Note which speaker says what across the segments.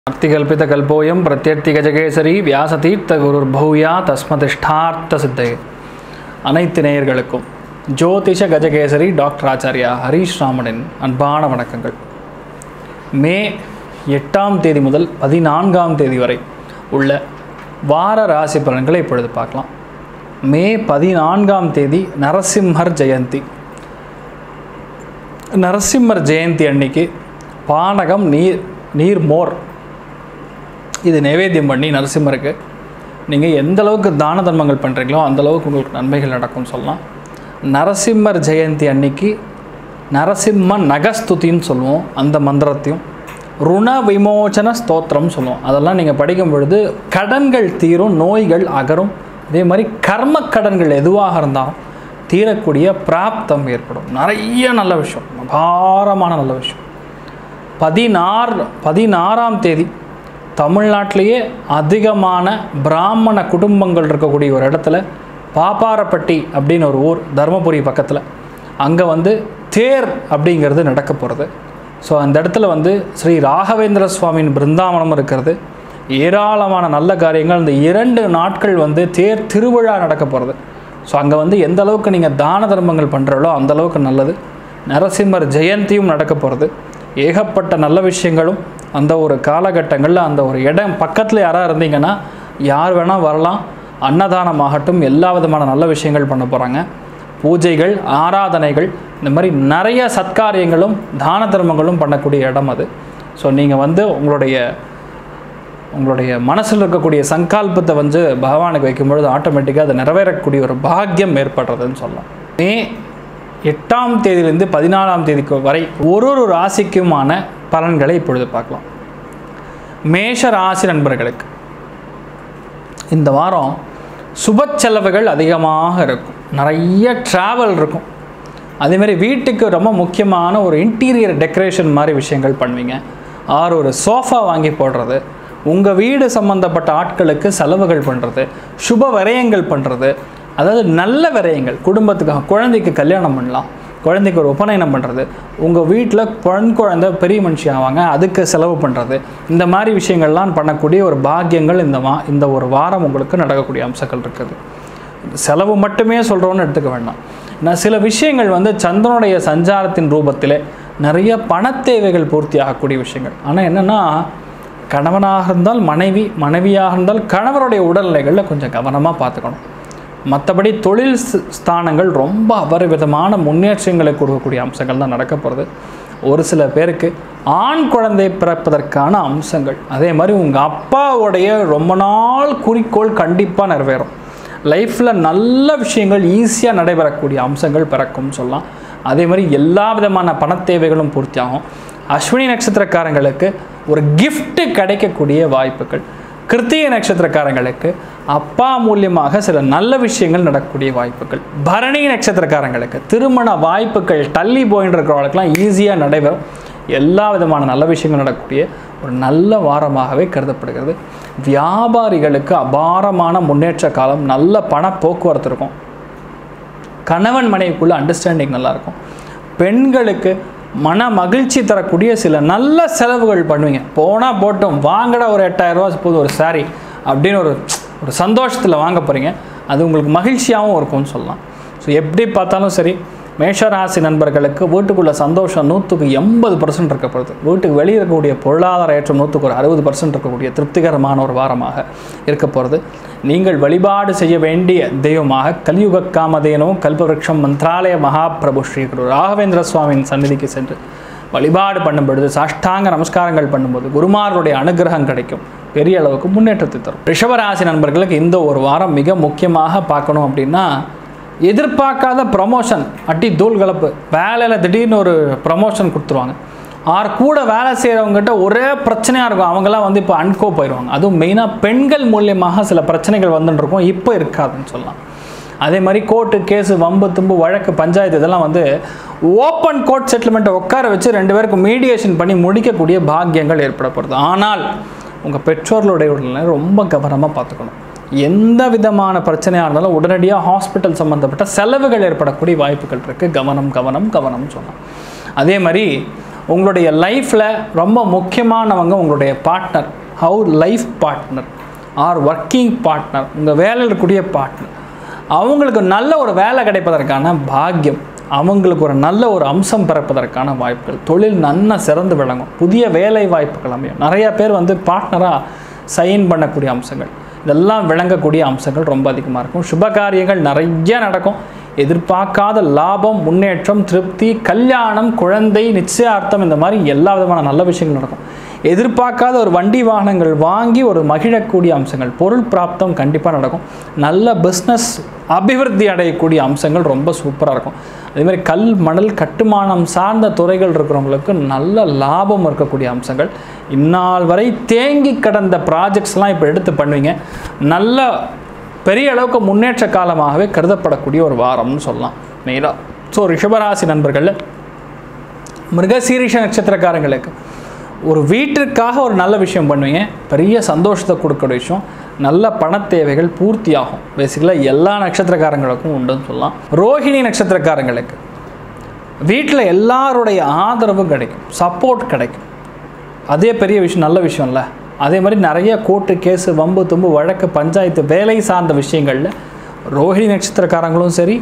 Speaker 1: भक्तिकल्पितकल्पोऽयं பிரத்யர்த்திகஜகேசரி வியாசதீர்த்த குருர்பூயா தஸ்மதிஷ்டார்த்த சித்தையே அனைத்து நேயர்களுக்கும் ஜோதிஷ கஜகேசரி டாக்டர் ஆச்சாரியா ஹரீஷ் ராமனின் அன்பான வணக்கங்கள் மே எட்டாம் தேதி முதல் பதினான்காம் தேதி வரை உள்ள வார ராசி பலன்களை இப்பொழுது பார்க்கலாம் மே பதினான்காம் தேதி நரசிம்மர் ஜெயந்தி நரசிம்மர் ஜெயந்தி அன்னைக்கு பானகம் நீர் நீர் மோர் இது நைவேத்தியம் பண்ணி நரசிம்மருக்கு நீங்கள் எந்த அளவுக்கு தான தர்மங்கள் பண்ணுறீங்களோ அந்த அளவுக்கு உங்களுக்கு நன்மைகள் நடக்கும்னு சொல்லலாம் நரசிம்மர் ஜெயந்தி அன்னைக்கு நரசிம்ம நகஸ்துதின்னு சொல்லுவோம் அந்த மந்திரத்தையும் ருண விமோசன ஸ்தோத்திரம் சொல்லுவோம் அதெல்லாம் நீங்கள் படிக்கும் பொழுது கடன்கள் தீரும் நோய்கள் அகரும் அதே மாதிரி கர்ம கடன்கள் எதுவாக இருந்தாலும் தீரக்கூடிய பிராப்தம் ஏற்படும் நிறைய நல்ல விஷயம் அபாரமான நல்ல விஷயம் பதினாறு பதினாறாம் தேதி தமிழ்நாட்டிலேயே அதிகமான பிராமண குடும்பங்கள் இருக்கக்கூடிய ஒரு இடத்துல பாப்பாரப்பட்டி அப்படின்னு ஒரு ஊர் தருமபுரி பக்கத்தில் அங்கே வந்து தேர் அப்படிங்கிறது நடக்க போகிறது ஸோ அந்த இடத்துல வந்து ஸ்ரீ ராகவேந்திர சுவாமியின் பிருந்தாவனம் இருக்கிறது ஏராளமான நல்ல காரியங்கள் இந்த இரண்டு நாட்கள் வந்து தேர் திருவிழா நடக்க போகிறது ஸோ அங்கே வந்து எந்த அளவுக்கு நீங்கள் தான தர்மங்கள் பண்ணுறீங்களோ அந்த அளவுக்கு நல்லது நரசிம்மர் ஜெயந்தியும் நடக்க போகிறது ஏகப்பட்ட நல்ல விஷயங்களும் அந்த ஒரு காலகட்டங்களில் அந்த ஒரு இடம் பக்கத்தில் யாராக இருந்தீங்கன்னா யார் வேணால் வரலாம் அன்னதானமாகட்டும் எல்லா விதமான நல்ல விஷயங்கள் பண்ண போகிறாங்க பூஜைகள் ஆராதனைகள் இந்த மாதிரி நிறைய சத்காரியங்களும் தான தர்மங்களும் பண்ணக்கூடிய இடம் அது ஸோ நீங்கள் வந்து உங்களுடைய உங்களுடைய மனசில் இருக்கக்கூடிய சங்கல்பத்தை வந்து பகவானுக்கு வைக்கும்பொழுது ஆட்டோமேட்டிக்காக அது நிறைவேறக்கூடிய ஒரு பாக்கியம் ஏற்படுறதுன்னு சொல்லலாம் மே எட்டாம் தேதியிலிருந்து பதினாலாம் தேதிக்கு வரை ஒரு ஒரு ராசிக்குமான பலன்களை இப்பொழுது பார்க்கலாம் மேஷ ராசி நண்பர்களுக்கு இந்த வாரம் சுப செலவுகள் அதிகமாக இருக்கும் நிறைய ட்ராவல் இருக்கும் அதேமாதிரி வீட்டுக்கு ரொம்ப முக்கியமான ஒரு இன்டீரியர் டெக்கரேஷன் மாதிரி விஷயங்கள் பண்ணுவீங்க ஆறு ஒரு சோஃபா வாங்கி போடுறது உங்கள் வீடு சம்மந்தப்பட்ட ஆட்களுக்கு செலவுகள் பண்ணுறது சுப விரயங்கள் பண்ணுறது அதாவது நல்ல விரயங்கள் குடும்பத்துக்காக குழந்தைக்கு கல்யாணம் பண்ணலாம் குழந்தைக்கு ஒரு உபநயனம் பண்ணுறது உங்கள் வீட்டில் பெண் குழந்தை பெரிய மனுஷி ஆவாங்க அதுக்கு செலவு பண்ணுறது இந்த மாதிரி விஷயங்கள்லாம் பண்ணக்கூடிய ஒரு பாக்கியங்கள் இந்த வா இந்த ஒரு வாரம் உங்களுக்கு நடக்கக்கூடிய அம்சங்கள் இருக்குது செலவு மட்டுமே சொல்கிறோன்னு எடுத்துக்க வேண்டாம் நான் சில விஷயங்கள் வந்து சந்திரனுடைய சஞ்சாரத்தின் ரூபத்தில் நிறைய பணத்தேவைகள் பூர்த்தி ஆகக்கூடிய விஷயங்கள் ஆனால் என்னென்னா கணவனாக இருந்தால் மனைவி மனைவியாக இருந்தால் கணவருடைய உடல்நிலைகளில் கொஞ்சம் கவனமாக பார்த்துக்கணும் மற்றபடி தொழில் ஸ்தானங்கள் ரொம்ப அபரிவிதமான முன்னேற்றங்களை கொடுக்கக்கூடிய அம்சங்கள் தான் நடக்க போகிறது ஒரு சில பேருக்கு ஆண் குழந்தை பிறப்பதற்கான அம்சங்கள் அதே மாதிரி உங்கள் அப்பாவுடைய ரொம்ப நாள் குறிக்கோள் கண்டிப்பாக நிறைவேறும் லைஃப்பில் நல்ல விஷயங்கள் ஈஸியாக நடைபெறக்கூடிய அம்சங்கள் பிறக்கும்னு சொல்லலாம் அதே மாதிரி எல்லா விதமான பணத்தேவைகளும் பூர்த்தியாகும் அஸ்வினி நட்சத்திரக்காரங்களுக்கு ஒரு கிஃப்ட்டு கிடைக்கக்கூடிய வாய்ப்புகள் கிருத்திகை நட்சத்திரக்காரங்களுக்கு அப்பா மூலியமாக சில நல்ல விஷயங்கள் நடக்கக்கூடிய வாய்ப்புகள் பரணி நட்சத்திரக்காரங்களுக்கு திருமண வாய்ப்புகள் தள்ளி போயின்னு இருக்கிறவங்களுக்கெல்லாம் ஈஸியாக நடைபெறும் எல்லா விதமான நல்ல விஷயங்கள் நடக்கக்கூடிய ஒரு நல்ல வாரமாகவே கருதப்படுகிறது வியாபாரிகளுக்கு அபாரமான முன்னேற்ற காலம் நல்ல பண போக்குவரத்து இருக்கும் கணவன் மனைவிக்குள்ள அண்டர்ஸ்டாண்டிங் நல்லாயிருக்கும் பெண்களுக்கு மன மகிழ்ச்சி தரக்கூடிய சில நல்ல செலவுகள் பண்ணுவீங்க போனால் போட்டோம் வாங்கடா ஒரு எட்டாயிரரூவா போது ஒரு சாரி அப்படின்னு ஒரு ஒரு சந்தோஷத்தில் வாங்க போகிறீங்க அது உங்களுக்கு மகிழ்ச்சியாகவும் இருக்கும்னு சொல்லலாம் ஸோ எப்படி பார்த்தாலும் சரி மேஷராசி நண்பர்களுக்கு வீட்டுக்குள்ள சந்தோஷம் நூற்றுக்கு எண்பது பர்சன்ட் இருக்கப்படுது வீட்டுக்கு வெளியே இருக்கக்கூடிய பொருளாதார ஏற்றம் நூற்றுக்கு ஒரு அறுபது பர்சன்ட் இருக்கக்கூடிய திருப்திகரமான ஒரு வாரமாக இருக்க போகிறது நீங்கள் வழிபாடு செய்ய வேண்டிய தெய்வமாக கலியுக காமதேனும் கல்பவருஷம் மந்த்ராலய மகாபிரபு ஸ்ரீ குரு ராகவேந்திர சுவாமியின் சந்நிதிக்கு சென்று வழிபாடு பண்ணும் பொழுது சாஷ்டாங்க நமஸ்காரங்கள் பண்ணும்போது குருமார்களுடைய அனுகிரகம் கிடைக்கும் பெரிய அளவுக்கு முன்னேற்றத்தை தரும் ரிஷபராசி நண்பர்களுக்கு இந்த ஒரு வாரம் மிக முக்கியமாக பார்க்கணும் அப்படின்னா எதிர்பார்க்காத ப்ரமோஷன் அட்டி தூள் கலப்பு வேலையில் திடீர்னு ஒரு ப்ரமோஷன் கொடுத்துருவாங்க ஆர் கூட வேலை செய்கிறவங்ககிட்ட ஒரே பிரச்சனையாக இருக்கும் அவங்களாம் வந்து இப்போ அன்கோ போயிடுவாங்க அதுவும் மெயினாக பெண்கள் மூலியமாக சில பிரச்சனைகள் வந்துட்டு இருக்கும் இப்போ இருக்காதுன்னு சொல்லலாம் அதே மாதிரி கோர்ட்டு கேஸு வம்பு தும்பு வழக்கு பஞ்சாயத்து இதெல்லாம் வந்து ஓப்பன் கோர்ட் செட்டில்மெண்ட்டை உட்கார வச்சு ரெண்டு பேருக்கு மீடியேஷன் பண்ணி முடிக்கக்கூடிய பாக்கியங்கள் ஏற்பட போகிறது ஆனால் உங்கள் பெற்றோர்களுடைய உடல்நிலை ரொம்ப கவனமாக பார்த்துக்கணும் எந்த விதமான பிரச்சனையாக இருந்தாலும் உடனடியாக ஹாஸ்பிட்டல் சம்மந்தப்பட்ட செலவுகள் ஏற்படக்கூடிய வாய்ப்புகள் இருக்குது கவனம் கவனம் கவனம் சொல்லலாம் அதே மாதிரி உங்களுடைய லைஃப்பில் ரொம்ப முக்கியமானவங்க உங்களுடைய partner how life partner or working partner உங்கள் வேலையில் இருக்கக்கூடிய பார்ட்னர் அவங்களுக்கு நல்ல ஒரு வேலை கிடைப்பதற்கான பாக்கியம் அவங்களுக்கு ஒரு நல்ல ஒரு அம்சம் பிறப்பதற்கான வாய்ப்புகள் தொழில் நன்னா சிறந்து விளங்கும் புதிய வேலை வாய்ப்புகள் அமையும் நிறைய பேர் வந்து பார்ட்னராக சைன் பண்ணக்கூடிய அம்சங்கள் இதெல்லாம் விளங்கக்கூடிய அம்சங்கள் ரொம்ப அதிகமாக இருக்கும் சுப காரியங்கள் நிறைய நடக்கும் எதிர்பார்க்காத லாபம் முன்னேற்றம் திருப்தி கல்யாணம் குழந்தை நிச்சயார்த்தம் இந்த மாதிரி எல்லா விதமான நல்ல விஷயங்கள் நடக்கும் எதிர்பார்க்காத ஒரு வண்டி வாகனங்கள் வாங்கி ஒரு மகிழக்கூடிய அம்சங்கள் பொருள் பிராப்தம் கண்டிப்பாக நடக்கும் நல்ல பிஸ்னஸ் அபிவிருத்தி அடையக்கூடிய அம்சங்கள் ரொம்ப சூப்பராக இருக்கும் அதே மாதிரி கல் மணல் கட்டுமானம் சார்ந்த துறைகள் இருக்கிறவங்களுக்கு நல்ல லாபம் இருக்கக்கூடிய அம்சங்கள் இந்நாள் வரை தேங்கி கடந்த ப்ராஜெக்ட்ஸ்லாம் இப்போ எடுத்து பண்ணுவீங்க நல்ல பெரிய அளவுக்கு முன்னேற்ற காலமாகவே கருதப்படக்கூடிய ஒரு வாரம்னு சொல்லலாம் மெயினாக ஸோ ரிஷபராசி நண்பர்கள் மிருகசீரிஷ நட்சத்திரக்காரங்களுக்கு ஒரு வீட்டிற்காக ஒரு நல்ல விஷயம் பண்ணுவீங்க பெரிய சந்தோஷத்தை கொடுக்குற விஷயம் நல்ல பண தேவைகள் பூர்த்தியாகும் பேசிக்கலாக எல்லா நட்சத்திரக்காரங்களுக்கும் உண்டுன்னு சொல்லலாம் ரோஹிணி நட்சத்திரக்காரங்களுக்கு வீட்டில் எல்லாருடைய ஆதரவும் கிடைக்கும் சப்போர்ட் கிடைக்கும் அதே பெரிய விஷயம் நல்ல விஷயம் இல்லை அதே மாதிரி நிறைய கோர்ட்டு கேஸு வம்பு தும்பு வழக்கு பஞ்சாயத்து வேலை சார்ந்த விஷயங்களில் ரோஹிணி நட்சத்திரக்காரங்களும் சரி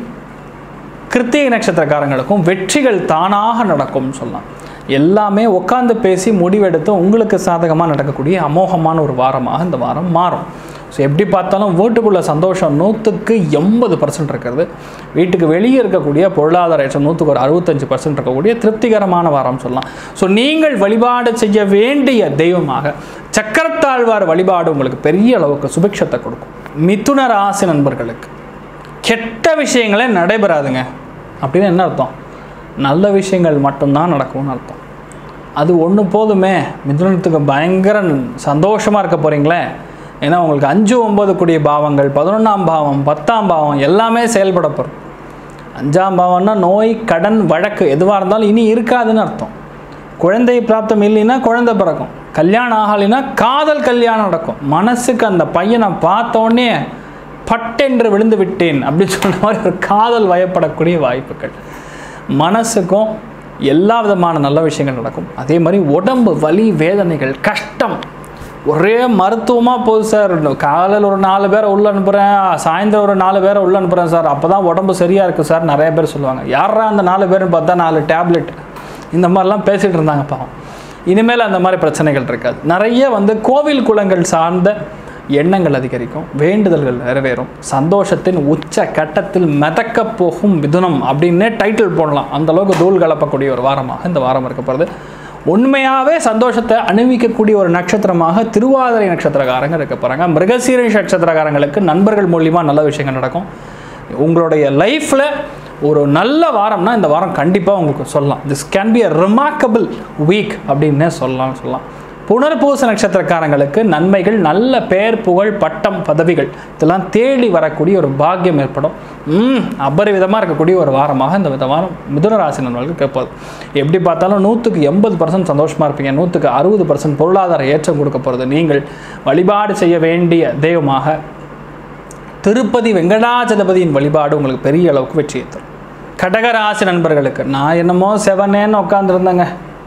Speaker 1: கிருத்திகை நட்சத்திரக்காரங்களுக்கும் வெற்றிகள் தானாக நடக்கும்னு சொல்லலாம் எல்லாமே உட்காந்து பேசி முடிவெடுத்து உங்களுக்கு சாதகமாக நடக்கக்கூடிய அமோகமான ஒரு வாரமாக இந்த வாரம் மாறும் ஸோ எப்படி பார்த்தாலும் வீட்டுக்குள்ள சந்தோஷம் நூற்றுக்கு எண்பது பர்சன்ட் இருக்கிறது வீட்டுக்கு வெளியே இருக்கக்கூடிய பொருளாதார ஏற்றம் நூற்றுக்கு ஒரு அறுபத்தஞ்சு பர்சன்ட் இருக்கக்கூடிய திருப்திகரமான வாரம் சொல்லலாம் ஸோ நீங்கள் வழிபாடு செய்ய வேண்டிய தெய்வமாக சக்கரத்தாழ்வார் வழிபாடு உங்களுக்கு பெரிய அளவுக்கு சுபிக்ஷத்தை கொடுக்கும் மிதுன ராசி நண்பர்களுக்கு கெட்ட விஷயங்களே நடைபெறாதுங்க அப்படின்னு என்ன அர்த்தம் நல்ல விஷயங்கள் மட்டும்தான் நடக்கும்னு அர்த்தம் அது ஒன்று போதுமே மிதுனத்துக்கு பயங்கர சந்தோஷமாக இருக்க போகிறீங்களே ஏன்னா உங்களுக்கு அஞ்சு ஒம்பது கூடிய பாவங்கள் பதினொன்றாம் பாவம் பத்தாம் பாவம் எல்லாமே செயல்பட போகிறோம் அஞ்சாம் பாவம்னா நோய் கடன் வழக்கு எதுவாக இருந்தாலும் இனி இருக்காதுன்னு அர்த்தம் குழந்தை பிராப்தம் இல்லைன்னா குழந்தை பிறக்கும் கல்யாணம் ஆகலைன்னா காதல் கல்யாணம் நடக்கும் மனசுக்கு அந்த பையனை பார்த்த உடனே பட்டென்று விழுந்து விட்டேன் அப்படின்னு சொல்ற மாதிரி ஒரு காதல் வயப்படக்கூடிய வாய்ப்புகள் மனசுக்கும் எல்லா விதமான நல்ல விஷயங்கள் நடக்கும் அதே மாதிரி உடம்பு வலி வேதனைகள் கஷ்டம் ஒரே மருத்துவமாக போகுது சார் காலையில் ஒரு நாலு பேரை உள்ள அனுப்புகிறேன் சாயந்தரம் ஒரு நாலு பேரை உள்ள அனுப்புகிறேன் சார் அப்போ தான் உடம்பு சரியாக இருக்குது சார் நிறைய பேர் சொல்லுவாங்க யாரா அந்த நாலு பேர்னு பார்த்தா நாலு டேப்லெட் இந்த மாதிரிலாம் பேசிகிட்டு இருந்தாங்க பாவம் இனிமேல் அந்த மாதிரி பிரச்சனைகள் இருக்காது நிறைய வந்து கோவில் குளங்கள் சார்ந்த எண்ணங்கள் அதிகரிக்கும் வேண்டுதல்கள் நிறைவேறும் சந்தோஷத்தின் உச்ச கட்டத்தில் மிதக்கப் போகும் மிதுனம் அப்படின்னே டைட்டில் போடலாம் அந்த அளவுக்கு தூள் கலப்பக்கூடிய ஒரு வாரமாக இந்த வாரம் இருக்க போகிறது உண்மையாகவே சந்தோஷத்தை அணிவிக்கக்கூடிய ஒரு நட்சத்திரமாக திருவாதிரை நட்சத்திரக்காரங்க இருக்க போகிறாங்க மிருகசீரிஷ நட்சத்திரக்காரங்களுக்கு நண்பர்கள் மூலியமாக நல்ல விஷயங்கள் நடக்கும் உங்களுடைய லைஃப்பில் ஒரு நல்ல வாரம்னா இந்த வாரம் கண்டிப்பாக உங்களுக்கு சொல்லலாம் this can be a remarkable week அப்படின்னே சொல்லலாம் சொல்லலாம் புனர்பூச நட்சத்திரக்காரங்களுக்கு நன்மைகள் நல்ல பெயர் புகழ் பட்டம் பதவிகள் இதெல்லாம் தேடி வரக்கூடிய ஒரு பாக்கியம் ஏற்படும் ம் அபரிவிதமாக இருக்கக்கூடிய ஒரு வாரமாக இந்த வித வாரம் மிதுன ராசி நண்பர்களுக்கு கேட்பது எப்படி பார்த்தாலும் நூற்றுக்கு எண்பது பர்சன்ட் சந்தோஷமாக இருப்பீங்க நூற்றுக்கு அறுபது பர்சன்ட் பொருளாதார ஏற்றம் கொடுக்க போகிறது நீங்கள் வழிபாடு செய்ய வேண்டிய தெய்வமாக திருப்பதி வெங்கடாச்சலபதியின் வழிபாடு உங்களுக்கு பெரிய அளவுக்கு வெற்றியை தரும் கடகராசி நண்பர்களுக்கு நான் என்னமோ செவனேன்னு உட்காந்துருந்தேங்க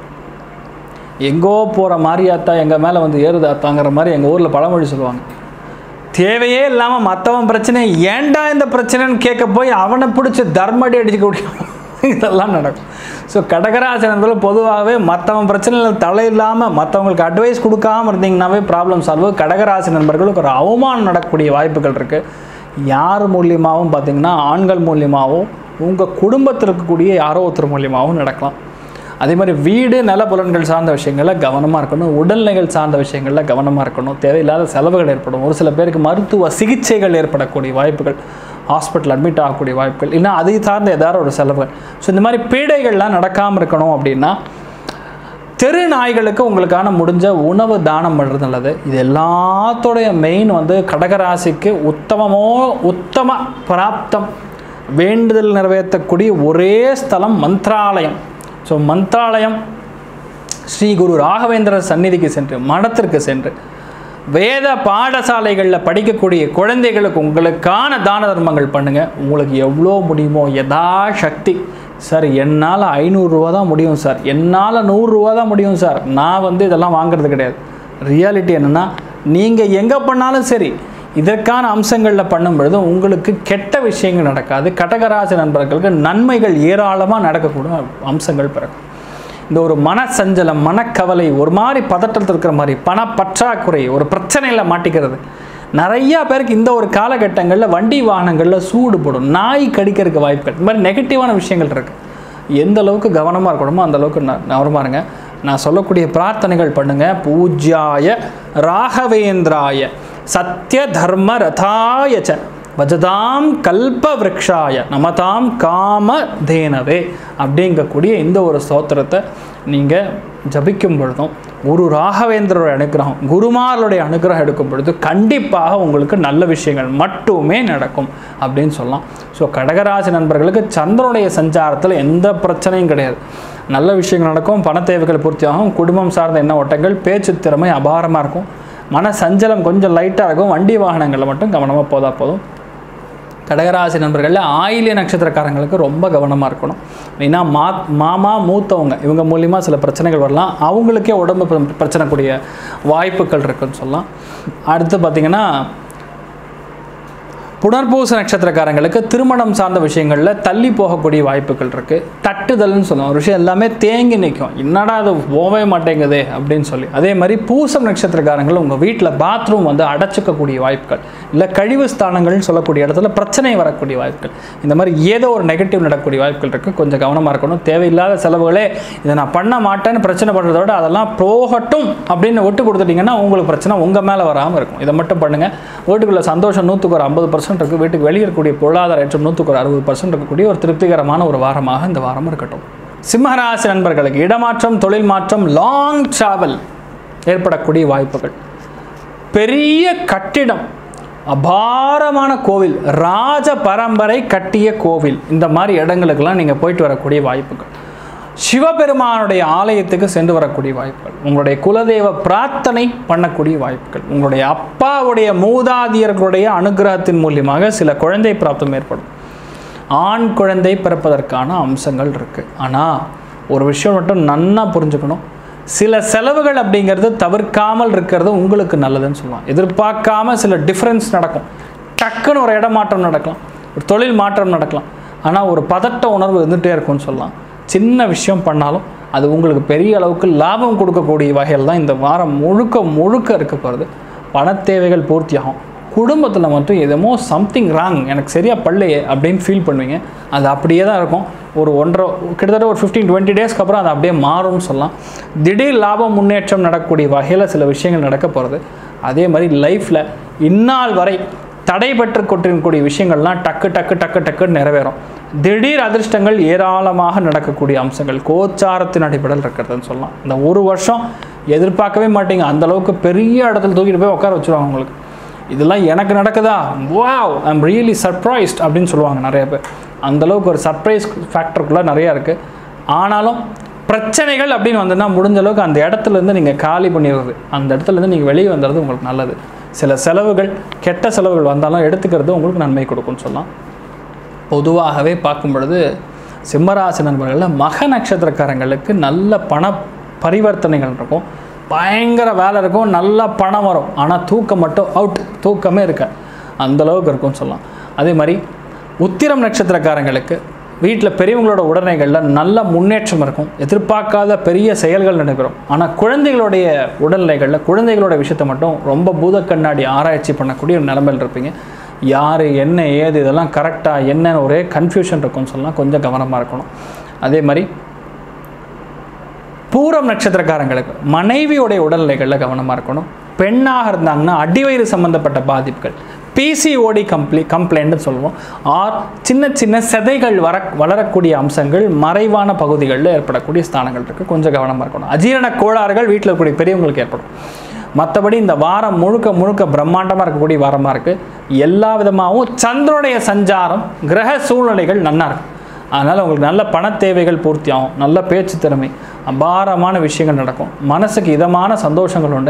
Speaker 1: எங்கோ போகிற மாரியாத்தா எங்கள் மேலே வந்து ஏறுதாத்தாங்கிற மாதிரி எங்கள் ஊரில் பழமொழி சொல்லுவாங்க தேவையே இல்லாமல் மற்றவன் பிரச்சனை ஏன்டா இந்த பிரச்சனைன்னு கேட்க போய் அவனை பிடிச்சி தர்மடி அடிச்சுக்கூடிய இதெல்லாம் நடக்கும் ஸோ கடகராசி நண்பர்கள் பொதுவாகவே மற்றவன் பிரச்சனையில் தலை இல்லாமல் மற்றவங்களுக்கு அட்வைஸ் கொடுக்காம இருந்தீங்கன்னாவே ப்ராப்ளம் சால்வ் கடகராசி நண்பர்களுக்கு ஒரு அவமானம் நடக்கக்கூடிய வாய்ப்புகள் இருக்குது யார் மூலியமாகவும் பார்த்தீங்கன்னா ஆண்கள் மூலியமாகவும் உங்கள் குடும்பத்தில் இருக்கக்கூடிய யாரோ ஒருத்தர் மூலியமாகவும் நடக்கலாம் அதே மாதிரி வீடு நிலப்புலன்கள் சார்ந்த விஷயங்களில் கவனமாக இருக்கணும் உடல்நிலைகள் சார்ந்த விஷயங்களில் கவனமாக இருக்கணும் தேவையில்லாத செலவுகள் ஏற்படும் ஒரு சில பேருக்கு மருத்துவ சிகிச்சைகள் ஏற்படக்கூடிய வாய்ப்புகள் ஹாஸ்பிட்டல் அட்மிட் ஆகக்கூடிய வாய்ப்புகள் இல்லை அதை சார்ந்த ஏதாவது ஒரு செலவுகள் ஸோ இந்த மாதிரி பீடைகள்லாம் நடக்காமல் இருக்கணும் அப்படின்னா தெரு நாய்களுக்கு உங்களுக்கான முடிஞ்ச உணவு தானம் பண்ணுறது நல்லது இது எல்லாத்தோடைய மெயின் வந்து கடகராசிக்கு உத்தமமோ உத்தம பிராப்தம் வேண்டுதல் நிறைவேற்றக்கூடிய ஒரே ஸ்தலம் மந்த்ராலயம் ஸோ மந்த்ராலயம் ஸ்ரீ குரு ராகவேந்திரர் சந்நிதிக்கு சென்று மடத்திற்கு சென்று வேத பாடசாலைகளில் படிக்கக்கூடிய குழந்தைகளுக்கு உங்களுக்கான தான தர்மங்கள் பண்ணுங்கள் உங்களுக்கு எவ்வளோ முடியுமோ யதா சக்தி சார் என்னால் ஐநூறுரூவா தான் முடியும் சார் என்னால் நூறுரூவா தான் முடியும் சார் நான் வந்து இதெல்லாம் வாங்குறது கிடையாது ரியாலிட்டி என்னென்னா நீங்கள் எங்கே பண்ணாலும் சரி இதற்கான அம்சங்களில் பண்ணும் பொழுது உங்களுக்கு கெட்ட விஷயங்கள் நடக்காது கடகராசி நண்பர்களுக்கு நன்மைகள் ஏராளமாக நடக்கக்கூடிய அம்சங்கள் பிறக்கும் இந்த ஒரு மன சஞ்சலம் மனக்கவலை ஒரு மாதிரி பதட்டத்தில் இருக்கிற மாதிரி பண பற்றாக்குறை ஒரு பிரச்சனையில் மாட்டிக்கிறது நிறையா பேருக்கு இந்த ஒரு காலகட்டங்களில் வண்டி வாகனங்களில் சூடு போடும் நாய் கடிக்கிறதுக்கு வாய்ப்புகள் இந்த மாதிரி நெகட்டிவான விஷயங்கள் இருக்குது எந்த அளவுக்கு கவனமாக இருக்கணுமோ அந்த அளவுக்கு ந- கவனமா இருங்க நான் சொல்லக்கூடிய பிரார்த்தனைகள் பண்ணுங்க பூஜ்யாய ராகவேந்திராய சத்ய தர்ம ரதாய ச வஜதாம் கல்ப விரக்ஷாய நமதாம் காம தேனவே அப்படிங்கக்கூடிய இந்த ஒரு ஸ்தோத்திரத்தை நீங்கள் ஜபிக்கும் பொழுதும் குரு ராகவேந்திரோட அனுகிரகம் குருமார்களுடைய அனுகிரகம் எடுக்கும் பொழுது கண்டிப்பாக உங்களுக்கு நல்ல விஷயங்கள் மட்டுமே நடக்கும் அப்படின்னு சொல்லலாம் ஸோ கடகராசி நண்பர்களுக்கு சந்திரனுடைய சஞ்சாரத்தில் எந்த பிரச்சனையும் கிடையாது நல்ல விஷயங்கள் நடக்கும் பண தேவைகள் பூர்த்தியாகும் குடும்பம் சார்ந்த எண்ண ஓட்டங்கள் பேச்சு திறமை அபாரமாக இருக்கும் மன சஞ்சலம் கொஞ்சம் லைட்டாக இருக்கும் வண்டி வாகனங்களில் மட்டும் கவனமாக போதா போதும் கடகராசி நண்பர்களில் ஆயிலிய நட்சத்திரக்காரங்களுக்கு ரொம்ப கவனமாக இருக்கணும் ஏன்னா மா மாமா மூத்தவங்க இவங்க மூலிமா சில பிரச்சனைகள் வரலாம் அவங்களுக்கே உடம்பு பிர- பிரச்சனை கூடிய வாய்ப்புகள் இருக்குன்னு சொல்லலாம் அடுத்து பார்த்திங்கன்னா புனர்பூச நட்சத்திரக்காரங்களுக்கு திருமணம் சார்ந்த விஷயங்களில் தள்ளி போகக்கூடிய வாய்ப்புகள் இருக்குது தட்டுதல்னு சொல்லுவோம் ஒரு விஷயம் எல்லாமே தேங்கி நிற்கும் என்னடா அது போகவே மாட்டேங்குதே அப்படின்னு சொல்லி அதே மாதிரி பூசம் நட்சத்திரக்காரங்கள் உங்கள் வீட்டில் பாத்ரூம் வந்து அடைச்சிக்கக்கூடிய வாய்ப்புகள் இல்லை கழிவு ஸ்தானங்கள்னு சொல்லக்கூடிய இடத்துல பிரச்சனை வரக்கூடிய வாய்ப்புகள் இந்த மாதிரி ஏதோ ஒரு நெகட்டிவ் நடக்கக்கூடிய வாய்ப்புகள் இருக்குது கொஞ்சம் கவனமாக இருக்கணும் தேவையில்லாத செலவுகளே இதை நான் பண்ண மாட்டேன்னு பிரச்சனை பண்ணுறத விட அதெல்லாம் போகட்டும் அப்படின்னு விட்டு கொடுத்துட்டீங்கன்னா உங்களுக்கு பிரச்சனை உங்கள் மேலே வராமல் இருக்கும் இதை மட்டும் பண்ணுங்கள் வீட்டுக்குள்ள சந்தோஷம் நூற்றுக்கு ஒரு ஐம்பது பர்சன்ட் இருக்குது வீட்டுக்கு வெளியே இருக்கக்கூடிய பொருளாதார ஏற்றம் நூற்றுக்கு ஒரு அறுபது பர்சன்ட் இருக்கக்கூடிய ஒரு திருப்திகரமான ஒரு வாரமாக இந்த வாரம் இருக்கட்டும் சிம்மராசி நண்பர்களுக்கு இடமாற்றம் தொழில் மாற்றம் லாங் டிராவல் ஏற்படக்கூடிய வாய்ப்புகள் பெரிய கட்டிடம் அபாரமான கோவில் ராஜ பரம்பரை கட்டிய கோவில் இந்த மாதிரி இடங்களுக்கெல்லாம் நீங்கள் போயிட்டு வரக்கூடிய வாய்ப்புகள் சிவபெருமானுடைய ஆலயத்துக்கு சென்று வரக்கூடிய வாய்ப்புகள் உங்களுடைய குலதெய்வ பிரார்த்தனை பண்ணக்கூடிய வாய்ப்புகள் உங்களுடைய அப்பாவுடைய மூதாதியர்களுடைய அனுகிரகத்தின் மூலியமாக சில குழந்தை பிராப்தம் ஏற்படும் ஆண் குழந்தை பிறப்பதற்கான அம்சங்கள் இருக்குது ஆனால் ஒரு விஷயம் மட்டும் நன்னா புரிஞ்சுக்கணும் சில செலவுகள் அப்படிங்கிறது தவிர்க்காமல் இருக்கிறது உங்களுக்கு நல்லதுன்னு சொல்லலாம் எதிர்பார்க்காம சில டிஃப்ரென்ஸ் நடக்கும் டக்குன்னு ஒரு இடமாற்றம் நடக்கலாம் ஒரு தொழில் மாற்றம் நடக்கலாம் ஆனால் ஒரு பதட்ட உணர்வு இருந்துகிட்டே இருக்கும்னு சொல்லலாம் சின்ன விஷயம் பண்ணாலும் அது உங்களுக்கு பெரிய அளவுக்கு லாபம் கொடுக்கக்கூடிய வகையில் தான் இந்த வாரம் முழுக்க முழுக்க இருக்க போகிறது பண தேவைகள் பூர்த்தியாகும் குடும்பத்தில் மட்டும் எதுமோ சம்திங் ராங் எனக்கு சரியாக படலையே அப்படின்னு ஃபீல் பண்ணுவீங்க அது அப்படியே தான் இருக்கும் ஒரு ஒன்றரை கிட்டத்தட்ட ஒரு ஃபிஃப்டீன் டுவெண்ட்டி டேஸ்க்கு அப்புறம் அது அப்படியே மாறும்னு சொல்லலாம் திடீர் லாபம் முன்னேற்றம் நடக்கக்கூடிய வகையில் சில விஷயங்கள் நடக்க போகிறது அதே மாதிரி லைஃப்பில் இந்நாள் வரை தடைபட்டு கொண்டிருக்கக்கூடிய விஷயங்கள்லாம் டக்கு டக்கு டக்கு டக்குன்னு நிறைவேறும் திடீர் அதிர்ஷ்டங்கள் ஏராளமாக நடக்கக்கூடிய அம்சங்கள் கோச்சாரத்தின் அடிப்படையில் இருக்கிறதுன்னு சொல்லலாம் இந்த ஒரு வருஷம் எதிர்பார்க்கவே மாட்டீங்க அந்த அளவுக்கு பெரிய இடத்துல தூக்கிட்டு போய் உட்கார வச்சுருவாங்க உங்களுக்கு இதெல்லாம் எனக்கு நடக்குதா வாவ் ஐம் ரியலி சர்ப்ரைஸ்ட் அப்படின்னு சொல்லுவாங்க நிறைய பேர் அந்த அளவுக்கு ஒரு சர்ப்ரைஸ் ஃபேக்டருக்குள்ளே நிறையா இருக்குது ஆனாலும் பிரச்சனைகள் அப்படின்னு வந்ததுன்னா முடிஞ்ச அளவுக்கு அந்த இடத்துல இருந்து நீங்கள் காலி பண்ணிடுறது அந்த இடத்துல இருந்து நீங்கள் வெளியே வந்துடுறது உங்களுக்கு நல்லது சில செலவுகள் கெட்ட செலவுகள் வந்தாலும் எடுத்துக்கிறது உங்களுக்கு நன்மை கொடுக்கும்னு சொல்லலாம் பொதுவாகவே பார்க்கும் பொழுது சிம்மராசி நண்பர்களில் மக நட்சத்திரக்காரங்களுக்கு நல்ல பண பரிவர்த்தனைகள் இருக்கும் பயங்கர வேலை இருக்கும் நல்ல பணம் வரும் ஆனால் தூக்கம் மட்டும் அவுட் தூக்கமே இருக்க அந்த அளவுக்கு இருக்கும்னு சொல்லலாம் அதே மாதிரி உத்திரம் நட்சத்திரக்காரங்களுக்கு வீட்டில் பெரியவங்களோட உடல்நிலைகளில் நல்ல முன்னேற்றம் இருக்கும் எதிர்பார்க்காத பெரிய செயல்கள் நடைபெறும் ஆனால் குழந்தைகளுடைய உடல்நிலைகளில் குழந்தைகளோட விஷயத்தை மட்டும் ரொம்ப பூத கண்ணாடி ஆராய்ச்சி பண்ணக்கூடிய ஒரு நிலைமையில் இருப்பீங்க யார் என்ன ஏது இதெல்லாம் கரெக்டாக என்னன்னு ஒரே கன்ஃபியூஷன் இருக்கும்னு சொல்லலாம் கொஞ்சம் கவனமாக இருக்கணும் அதே மாதிரி பூரம் நட்சத்திரக்காரங்களுக்கு மனைவியோடைய உடல்நிலைகளில் கவனமாக இருக்கணும் பெண்ணாக இருந்தாங்கன்னா அடிவயிறு சம்பந்தப்பட்ட பாதிப்புகள் பிசிஓடி கம்ப்ளீ கம்ப்ளைண்ட்னு சொல்லுவோம் ஆர் சின்ன சின்ன செதைகள் வர வளரக்கூடிய அம்சங்கள் மறைவான பகுதிகளில் ஏற்படக்கூடிய ஸ்தானங்கள் இருக்குது கொஞ்சம் கவனமாக இருக்கணும் அஜீரண கோளாறுகள் வீட்டில் இருக்கக்கூடிய பெரியவங்களுக்கு ஏற்படும் மற்றபடி இந்த வாரம் முழுக்க முழுக்க பிரம்மாண்டமாக இருக்கக்கூடிய வாரமாக இருக்குது எல்லா விதமாகவும் சந்திரனுடைய சஞ்சாரம் கிரக சூழ்நிலைகள் நன்னா இருக்கு அதனால் உங்களுக்கு நல்ல பண தேவைகள் பூர்த்தியாகும் நல்ல பேச்சு திறமை அபாரமான விஷயங்கள் நடக்கும் மனசுக்கு இதமான சந்தோஷங்கள் உண்டு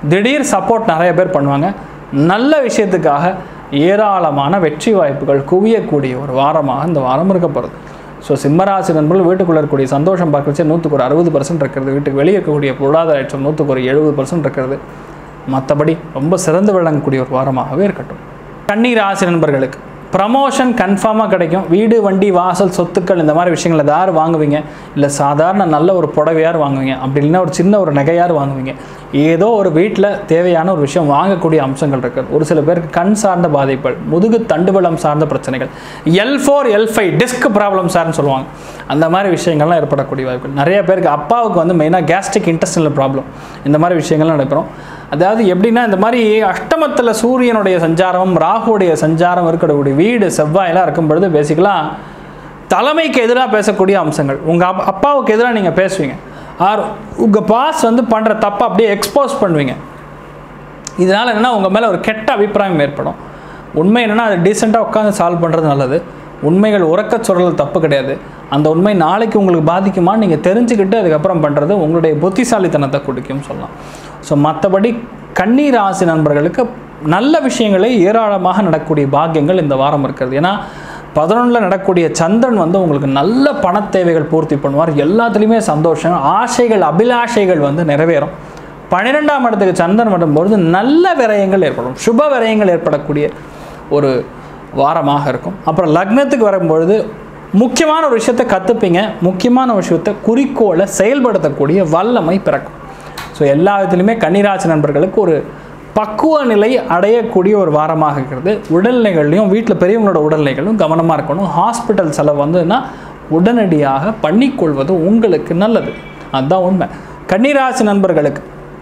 Speaker 1: திடீர் சப்போர்ட் நிறைய பேர் பண்ணுவாங்க நல்ல விஷயத்துக்காக ஏராளமான வெற்றி வாய்ப்புகள் குவியக்கூடிய ஒரு வாரமாக இந்த வாரம் இருக்க போகிறது ஸோ சிம்மராசி நண்பர்கள் வீட்டுக்குள்ளே இருக்கக்கூடிய சந்தோஷம் பார்க்கறச்சே நூற்றுக்கு ஒரு அறுபது பர்சன்ட் இருக்கிறது வீட்டுக்கு வெளியே இருக்கக்கூடிய பொருளாதார ஏற்றம் நூற்றுக்கு ஒரு எழுபது பர்சன்ட் இருக்கிறது மற்றபடி ரொம்ப சிறந்து விளங்கக்கூடிய ஒரு வாரமாகவே இருக்கட்டும் கண்ணீர் ராசி நண்பர்களுக்கு ப்ரமோஷன் கன்ஃபார்மாக கிடைக்கும் வீடு வண்டி வாசல் சொத்துக்கள் இந்த மாதிரி விஷயங்கள் ஏதாவது வாங்குவீங்க இல்லை சாதாரண நல்ல ஒரு புடவையார் வாங்குவீங்க அப்படி இல்லைன்னா ஒரு சின்ன ஒரு நகையார் வாங்குவீங்க ஏதோ ஒரு வீட்டில் தேவையான ஒரு விஷயம் வாங்கக்கூடிய அம்சங்கள் இருக்குது ஒரு சில பேருக்கு கண் சார்ந்த பாதிப்புகள் முதுகு தண்டுவளம் சார்ந்த பிரச்சனைகள் L four L five disc problem சார்னு சொல்லுவாங்க அந்த மாதிரி விஷயங்கள்லாம் ஏற்படக்கூடிய வாய்ப்புகள் நிறைய பேருக்கு அப்பாவுக்கு வந்து மெயினாக கேஸ்ட்ரிக் இன்டெஸ்டினல் ப்ராப்ளம் இந்த மாதிரி விஷயங்கள்லாம் நடைபெறும் அதாவது எப்படின்னா இந்த மாதிரி அஷ்டமத்தில் சூரியனுடைய சஞ்சாரம் ராகுடைய சஞ்சாரம் இருக்கக்கூடிய வீடு செவ்வாயெல்லாம் இருக்கும் பொழுது பேசிக்கலாக தலைமைக்கு எதிராக பேசக்கூடிய அம்சங்கள் உங்கள் அப் அப்பாவுக்கு எதிராக நீங்கள் பேசுவீங்க ஆர் உங்கள் பாஸ் வந்து பண்ணுற தப்பை அப்படியே எக்ஸ்போஸ் பண்ணுவீங்க இதனால் என்னென்னா உங்கள் மேலே ஒரு கெட்ட அபிப்பிராயம் ஏற்படும் உண்மை என்னென்னா அது டீசெண்டாக உட்காந்து சால்வ் பண்ணுறது நல்லது உண்மைகள் உறக்க சொல்கிறது தப்பு கிடையாது அந்த உண்மை நாளைக்கு உங்களுக்கு பாதிக்குமா நீங்கள் தெரிஞ்சுக்கிட்டு அதுக்கப்புறம் பண்ணுறது உங்களுடைய புத்திசாலித்தனத்தை கொடுக்கும் சொல்லலாம் ஸோ மற்றபடி கண்ணீர் ராசி நண்பர்களுக்கு நல்ல விஷயங்களே ஏராளமாக நடக்கக்கூடிய பாக்கியங்கள் இந்த வாரம் இருக்கிறது ஏன்னா பதினொன்றில் நடக்கக்கூடிய சந்திரன் வந்து உங்களுக்கு நல்ல பண தேவைகள் பூர்த்தி பண்ணுவார் எல்லாத்துலேயுமே சந்தோஷம் ஆசைகள் அபிலாஷைகள் வந்து நிறைவேறும் பன்னிரெண்டாம் இடத்துக்கு சந்திரன் வரும்பொழுது நல்ல விரயங்கள் ஏற்படும் சுப விரயங்கள் ஏற்படக்கூடிய ஒரு வாரமாக இருக்கும் அப்புறம் லக்னத்துக்கு வரும்பொழுது முக்கியமான ஒரு விஷயத்தை கற்றுப்பீங்க முக்கியமான ஒரு விஷயத்தை குறிக்கோளை செயல்படுத்தக்கூடிய வல்லமை பிறக்கும் ஸோ எல்லா விதத்துலையுமே கன்னிராசி நண்பர்களுக்கு ஒரு பக்குவ நிலை அடையக்கூடிய ஒரு வாரமாக இருக்கிறது உடல்நிலைகள்லையும் வீட்டில் பெரியவங்களோட உடல்நிலைகளும் கவனமாக இருக்கணும் ஹாஸ்பிட்டல் செலவு வந்துன்னா உடனடியாக பண்ணிக்கொள்வது உங்களுக்கு நல்லது அதுதான் உண்மை கன்னிராசி நண்பர்களுக்கு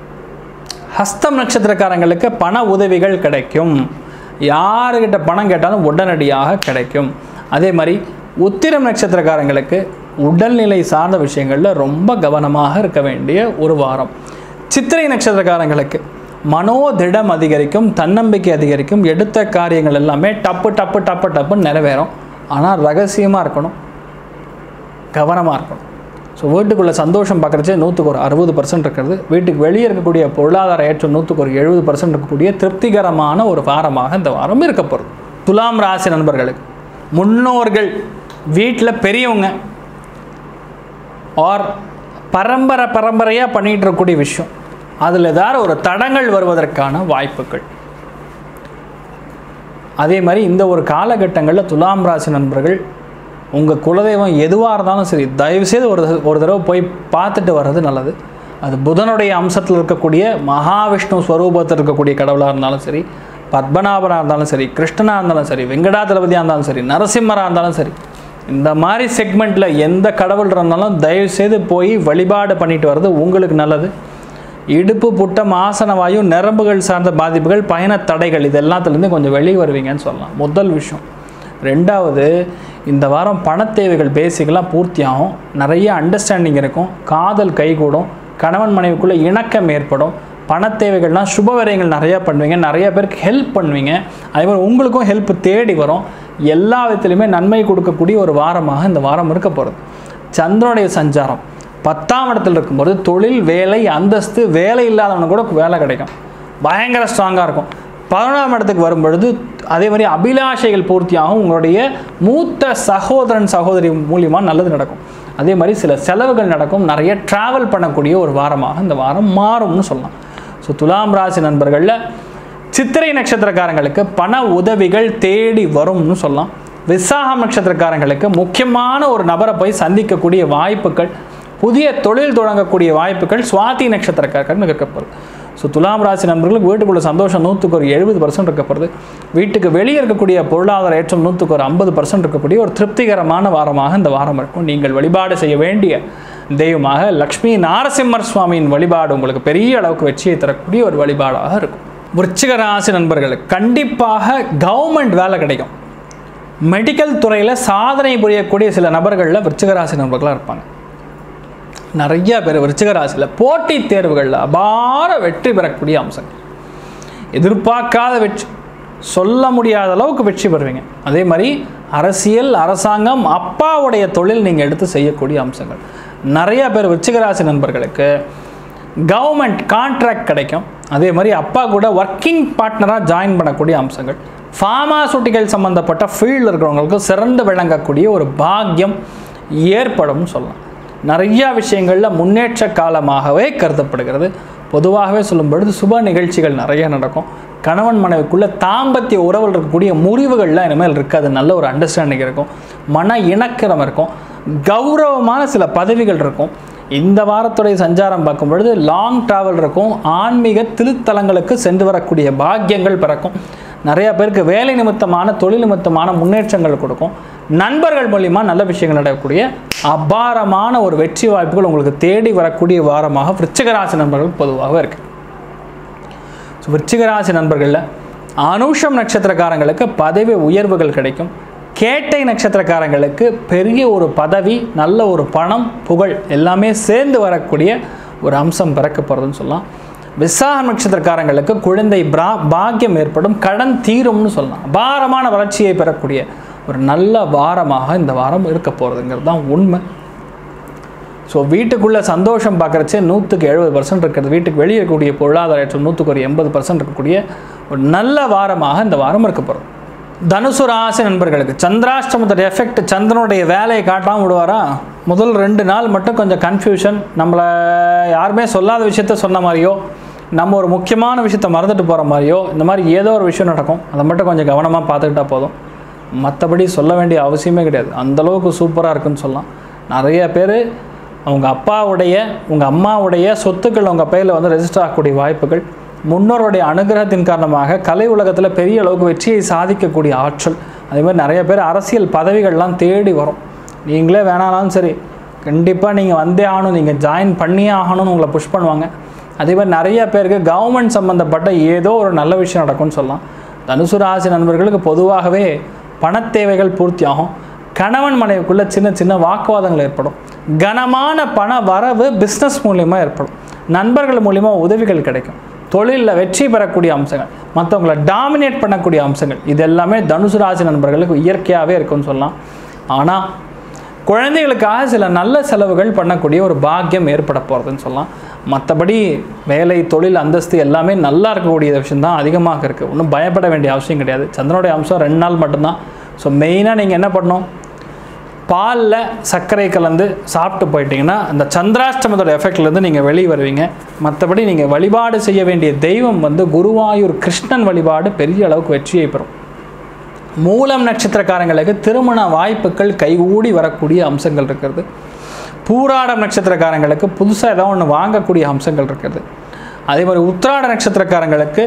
Speaker 1: ஹஸ்தம் நட்சத்திரக்காரங்களுக்கு பண உதவிகள் கிடைக்கும் யாருக்கிட்ட பணம் கேட்டாலும் உடனடியாக கிடைக்கும் அதே மாதிரி உத்திரம் நட்சத்திரக்காரங்களுக்கு உடல்நிலை சார்ந்த விஷயங்களில் ரொம்ப கவனமாக இருக்க வேண்டிய ஒரு வாரம் சித்திரை நட்சத்திரக்காரங்களுக்கு மனோதிடம் அதிகரிக்கும் தன்னம்பிக்கை அதிகரிக்கும் எடுத்த காரியங்கள் எல்லாமே டப்பு டப்பு டப்பு டப்புன்னு நிறைவேறும் ஆனால் ரகசியமாக இருக்கணும் கவனமாக இருக்கணும் ஸோ வீட்டுக்குள்ளே சந்தோஷம் பார்க்குறச்சே நூற்றுக்கு ஒரு அறுபது பர்சன்ட் இருக்கிறது வீட்டுக்கு வெளியே இருக்கக்கூடிய பொருளாதார ஏற்றம் நூற்றுக்கு ஒரு எழுபது பர்சன்ட் இருக்கக்கூடிய திருப்திகரமான ஒரு வாரமாக இந்த வாரம் இருக்க போகிறது துலாம் ராசி நண்பர்களுக்கு முன்னோர்கள் வீட்டில் பெரியவங்க ஆர் பரம்பரை பரம்பரையாக பண்ணிகிட்டு இருக்கக்கூடிய விஷயம் அதில் ஏதாவது ஒரு தடங்கள் வருவதற்கான வாய்ப்புகள் அதே மாதிரி இந்த ஒரு காலகட்டங்களில் துலாம் ராசி நண்பர்கள் உங்கள் குலதெய்வம் எதுவாக இருந்தாலும் சரி தயவுசெய்து ஒரு ஒரு தடவை போய் பார்த்துட்டு வர்றது நல்லது அது புதனுடைய அம்சத்தில் இருக்கக்கூடிய மகாவிஷ்ணு ஸ்வரூபத்தில் இருக்கக்கூடிய கடவுளாக இருந்தாலும் சரி பத்மநாபனாக இருந்தாலும் சரி கிருஷ்ணனாக இருந்தாலும் சரி வெங்கடாதளபதியாக இருந்தாலும் சரி நரசிம்மராக இருந்தாலும் சரி இந்த மாதிரி செக்மெண்ட்டில் எந்த கடவுள் இருந்தாலும் தயவுசெய்து போய் வழிபாடு பண்ணிட்டு வர்றது உங்களுக்கு நல்லது இடுப்பு புட்டம் ஆசன வாயு நரம்புகள் சார்ந்த பாதிப்புகள் பயண தடைகள் இது எல்லாத்துலேருந்து கொஞ்சம் வெளியே வருவீங்கன்னு சொல்லலாம் முதல் விஷயம் ரெண்டாவது இந்த வாரம் பண தேவைகள் பேசிக்கெல்லாம் பூர்த்தியாகும் நிறைய அண்டர்ஸ்டாண்டிங் இருக்கும் காதல் கைகூடும் கணவன் மனைவிக்குள்ளே இணக்கம் ஏற்படும் பண தேவைகள்லாம் சுப விரயங்கள் நிறையா பண்ணுவீங்க நிறைய பேருக்கு ஹெல்ப் பண்ணுவீங்க அதே மாதிரி உங்களுக்கும் ஹெல்ப் தேடி வரும் எல்லா விதத்துலையுமே நன்மை கொடுக்கக்கூடிய ஒரு வாரமாக இந்த வாரம் இருக்க போகிறது சந்திரனுடைய சஞ்சாரம் பத்தாம் இடத்துல இருக்கும்போது தொழில் வேலை அந்தஸ்து வேலை இல்லாதவனுக்கு கூட வேலை கிடைக்கும் பயங்கர ஸ்ட்ராங்காக இருக்கும் பதினொன்றாம் இடத்துக்கு வரும்பொழுது அதே மாதிரி அபிலாஷைகள் பூர்த்தியாகும் உங்களுடைய மூத்த சகோதரன் சகோதரி மூலியமாக நல்லது நடக்கும் அதே மாதிரி சில செலவுகள் நடக்கும் நிறைய ட்ராவல் பண்ணக்கூடிய ஒரு வாரமாக இந்த வாரம் மாறும்னு சொல்லலாம் ஸோ துலாம் ராசி நண்பர்களில் சித்திரை நட்சத்திரக்காரங்களுக்கு பண உதவிகள் தேடி வரும்னு சொல்லலாம் விசாகம் நட்சத்திரக்காரங்களுக்கு முக்கியமான ஒரு நபரை போய் சந்திக்கக்கூடிய வாய்ப்புகள் புதிய தொழில் தொடங்கக்கூடிய வாய்ப்புகள் சுவாதி நட்சத்திரக்காரர்கள் இருக்கப்படுது ஸோ துலாம் ராசி நண்பர்களுக்கு வீட்டுக்குள்ள சந்தோஷம் நூற்றுக்கு ஒரு எழுபது பர்சன்ட் இருக்கப்படுது வீட்டுக்கு வெளியே இருக்கக்கூடிய பொருளாதார ஏற்றம் நூற்றுக்கு ஒரு ஐம்பது பர்சன்ட் இருக்கக்கூடிய ஒரு திருப்திகரமான வாரமாக இந்த வாரம் இருக்கும் நீங்கள் வழிபாடு செய்ய வேண்டிய தெய்வமாக லக்ஷ்மி நாரசிம்மர் சுவாமியின் வழிபாடு உங்களுக்கு பெரிய அளவுக்கு வெற்றியை தரக்கூடிய ஒரு வழிபாடாக இருக்கும் விருச்சிக ராசி நண்பர்களுக்கு கண்டிப்பாக கவர்மெண்ட் வேலை கிடைக்கும் மெடிக்கல் துறையில் சாதனை புரியக்கூடிய சில நபர்களில் விருச்சிக ராசி நண்பர்களாக இருப்பாங்க நிறைய பேர் விருச்சிக ராசியில் போட்டித் தேர்வுகளில் அபார வெற்றி பெறக்கூடிய அம்சங்கள் எதிர்பார்க்காத வெற்றி சொல்ல முடியாத அளவுக்கு வெற்றி பெறுவீங்க அதே மாதிரி அரசியல் அரசாங்கம் அப்பாவுடைய தொழில் நீங்கள் எடுத்து செய்யக்கூடிய அம்சங்கள் நிறைய பேர் விருச்சிக ராசி நண்பர்களுக்கு கவர்மெண்ட் கான்ட்ராக்ட் கிடைக்கும் அதே மாதிரி அப்பா கூட ஒர்க்கிங் பார்ட்னராக ஜாயின் பண்ணக்கூடிய அம்சங்கள் ஃபார்மாசூட்டிக்கல் சம்மந்தப்பட்ட ஃபீல்டில் இருக்கிறவங்களுக்கு சிறந்து விளங்கக்கூடிய ஒரு பாக்கியம் ஏற்படும்னு சொல்லலாம் நிறையா விஷயங்களில் முன்னேற்ற காலமாகவே கருதப்படுகிறது பொதுவாகவே சொல்லும் பொழுது சுப நிகழ்ச்சிகள் நிறைய நடக்கும் கணவன் மனைவிக்குள்ள தாம்பத்திய உறவில் இருக்கக்கூடிய முறிவுகள்லாம் இனிமேல் இருக்காது நல்ல ஒரு அண்டர்ஸ்டாண்டிங் இருக்கும் மன இணக்கம் இருக்கும் கௌரவமான சில பதவிகள் இருக்கும் இந்த வாரத்துடைய சஞ்சாரம் பார்க்கும் பொழுது லாங் டிராவல் இருக்கும் ஆன்மீக திருத்தலங்களுக்கு சென்று வரக்கூடிய பாக்கியங்கள் பிறக்கும் நிறைய பேருக்கு வேலை நிமித்தமான தொழில் நிமித்தமான முன்னேற்றங்கள் கொடுக்கும் நண்பர்கள் மூலிமா நல்ல விஷயங்கள் நடக்கக்கூடிய அபாரமான ஒரு வெற்றி வாய்ப்புகள் உங்களுக்கு தேடி வரக்கூடிய வாரமாக விருச்சிக ராசி நண்பர்கள் பொதுவாக இருக்கு ஸோ விருச்சிக ராசி நண்பர்களில் அனுஷம் நட்சத்திரக்காரங்களுக்கு பதவி உயர்வுகள் கிடைக்கும் கேட்டை நட்சத்திரக்காரங்களுக்கு பெரிய ஒரு பதவி நல்ல ஒரு பணம் புகழ் எல்லாமே சேர்ந்து வரக்கூடிய ஒரு அம்சம் பிறக்க போகிறதுன்னு சொல்லலாம் விசாக நட்சத்திரக்காரங்களுக்கு குழந்தை பிரா பாக்கியம் ஏற்படும் கடன் தீரும்னு சொல்லலாம் அபாரமான வளர்ச்சியை பெறக்கூடிய ஒரு நல்ல வாரமாக இந்த வாரம் இருக்க போகிறதுங்கிறது தான் உண்மை ஸோ வீட்டுக்குள்ளே சந்தோஷம் பார்க்குறச்சே நூற்றுக்கு எழுபது பர்சன்ட் இருக்கிறது வீட்டுக்கு வெளியே இருக்கக்கூடிய பொருளாதார ஏற்றம் நூற்றுக்கு ஒரு எண்பது பர்சன்ட் இருக்கக்கூடிய ஒரு நல்ல வாரமாக இந்த வாரம் இருக்க போகிறது தனுசு ராசி நண்பர்களுக்கு சந்திராஷ்டமத்தோட எஃபெக்ட் சந்திரனுடைய வேலையை காட்டாமல் விடுவாரா முதல் ரெண்டு நாள் மட்டும் கொஞ்சம் கன்ஃபியூஷன் நம்மளை யாருமே சொல்லாத விஷயத்த சொன்ன மாதிரியோ நம்ம ஒரு முக்கியமான விஷயத்த மறந்துட்டு போகிற மாதிரியோ இந்த மாதிரி ஏதோ ஒரு விஷயம் நடக்கும் அதை மட்டும் கொஞ்சம் கவனமாக பார்த்துக்கிட்டா போதும் மற்றபடி சொல்ல வேண்டிய அவசியமே கிடையாது அந்தளவுக்கு சூப்பராக இருக்குன்னு சொல்லலாம் நிறைய பேர் அவங்க அப்பாவுடைய உங்கள் அம்மாவுடைய சொத்துக்கள் உங்கள் பேரில் வந்து ரெஜிஸ்டர் ஆகக்கூடிய வாய்ப்புகள் முன்னோருடைய அனுகிரகத்தின் காரணமாக கலை உலகத்தில் பெரிய அளவுக்கு வெற்றியை சாதிக்கக்கூடிய ஆற்றல் அதே மாதிரி நிறைய பேர் அரசியல் பதவிகள்லாம் தேடி வரும் நீங்களே வேணானாலும் சரி கண்டிப்பாக நீங்கள் வந்தே ஆகணும் நீங்கள் ஜாயின் பண்ணியே ஆகணும்னு உங்களை புஷ் பண்ணுவாங்க அதே மாதிரி நிறைய பேருக்கு கவர்மெண்ட் சம்மந்தப்பட்ட ஏதோ ஒரு நல்ல விஷயம் நடக்கும்னு சொல்லலாம் தனுசு ராசி நண்பர்களுக்கு பொதுவாகவே பணத்தேவைகள் பூர்த்தி ஆகும் கணவன் மனைவிக்குள்ள சின்ன சின்ன வாக்குவாதங்கள் ஏற்படும் கனமான பண வரவு பிஸ்னஸ் மூலியமா ஏற்படும் நண்பர்கள் மூலியமா உதவிகள் கிடைக்கும் தொழிலில் வெற்றி பெறக்கூடிய அம்சங்கள் மற்றவங்களை டாமினேட் பண்ணக்கூடிய அம்சங்கள் இது எல்லாமே தனுசு ராசி நண்பர்களுக்கு இயற்கையாகவே இருக்கும்னு சொல்லலாம் ஆனால் குழந்தைகளுக்காக சில நல்ல செலவுகள் பண்ணக்கூடிய ஒரு பாக்கியம் ஏற்பட போகிறதுன்னு சொல்லலாம் மற்றபடி வேலை தொழில் அந்தஸ்து எல்லாமே நல்லா இருக்கக்கூடிய விஷயம் தான் அதிகமாக இருக்குது ஒன்றும் பயப்பட வேண்டிய அவசியம் கிடையாது சந்திரனுடைய அம்சம் ரெண்டு நாள் மட்டும்தான் ஸோ மெயினாக நீங்கள் என்ன பண்ணணும் பாலில் சர்க்கரை கலந்து சாப்பிட்டு போயிட்டீங்கன்னா அந்த சந்திராஷ்டமத்தோட எஃபெக்ட்லேருந்து நீங்கள் வெளியே வருவீங்க மற்றபடி நீங்கள் வழிபாடு செய்ய வேண்டிய தெய்வம் வந்து குருவாயூர் கிருஷ்ணன் வழிபாடு பெரிய அளவுக்கு வெற்றியை பெறும் மூலம் நட்சத்திரக்காரங்களுக்கு திருமண வாய்ப்புகள் கைகூடி வரக்கூடிய அம்சங்கள் இருக்கிறது பூராடம் நட்சத்திரக்காரங்களுக்கு புதுசாக ஏதோ ஒன்று வாங்கக்கூடிய அம்சங்கள் இருக்கிறது அதே மாதிரி உத்திராட நட்சத்திரக்காரங்களுக்கு